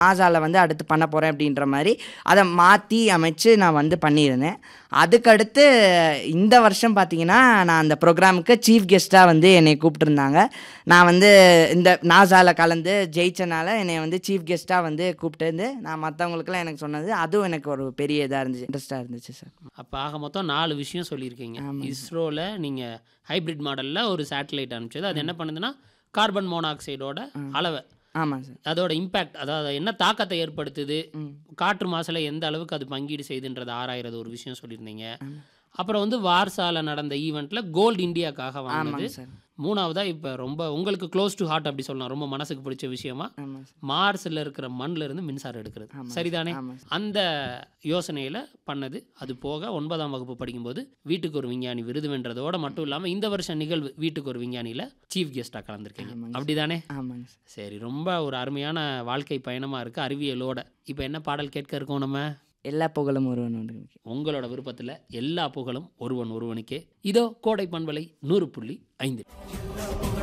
நாசாவில் வந்து அடுத்து பண்ண போகிறேன் அப்படின்ற மாதிரி அதை மாற்றி அமைச்சு நான் வந்து பண்ணியிருந்தேன் அதுக்கடுத்து இந்த வருஷம் பார்த்தீங்கன்னா நான் அந்த ப்ரோக்ராமுக்கு சீஃப் கெஸ்ட்டாக வந்து என்னை கூப்பிட்டுருந்தாங்க நான் வந்து இந்த நாசாவில் கலந்து ஜெயிச்சனால என்னை வந்து சீஃப் கெஸ்ட்டாக வந்து கூப்பிட்டு வந்து நான் மற்றவங்களுக்குலாம் எனக்கு சொன்னது அதுவும் எனக்கு ஒரு பெரிய இதாக இருந்துச்சு இன்ட்ரெஸ்ட்டாக இருந்துச்சு சார் அப்போ ஆக மொத்தம் நாலு விஷயம் சொல்லியிருக்கீங்க இஸ்ரோவில் நீங்கள் ஹைப்ரிட் மாடலில் ஒரு சேட்டலைட் அனுப்பிச்சது அது என்ன பண்ணுதுன்னா கார்பன் மோனாக்சைடோட அளவை ஆமாம் சார் அதோட இம்பேக்ட் அதாவது என்ன தாக்கத்தை ஏற்படுத்துது காற்று மாசுல எந்த அளவுக்கு அது பங்கீடு செய்துன்றது ஆராயிறது ஒரு விஷயம் சொல்லியிருந்தீங்க அப்புறம் வந்து வார்சால நடந்த ஈவெண்ட்ல கோல்டு இந்தியாக்காக வாங்கினது ஆமாங்க சார் மூணாவதா இப்போ ரொம்ப உங்களுக்கு க்ளோஸ் டு ஹார்ட் அப்படி சொல்லலாம் ரொம்ப மனசுக்கு பிடிச்ச விஷயமா ஆமாம் சார் மார்ஸ்ல இருக்கிற மண்ணுல இருந்து மின்சாரம் எடுக்கிறது சரிதானே ஆமாம் சார் அந்த யோசனையில பண்ணது அது போக ஒன்பதாம் வகுப்பு படிக்கும்போது வீட்டுக்கு ஒரு விஞ்ஞானி விருது வென்றதோட மட்டும் இல்லாம இந்த வருஷம் நிகழ்வு வீட்டுக்கு ஒரு விஞ்ஞானியில சீஃப் கெஸ்டா கலந்துருக்கீங்க அப்படிதானே ஆமாங்க சார் சரி ரொம்ப ஒரு அருமையான வாழ்க்கை பயணமா இருக்கு அறிவியலோட இப்போ என்ன பாடல் கேட்க இருக்கோம் நம்ம எல்லா புகழும் ஒருவன் உண்டு உங்களோட விருப்பத்துல எல்லா புகழும் ஒருவன் ஒருவனுக்கே இதோ கோடை பண்பலை நூறு புள்ளி ஐந்து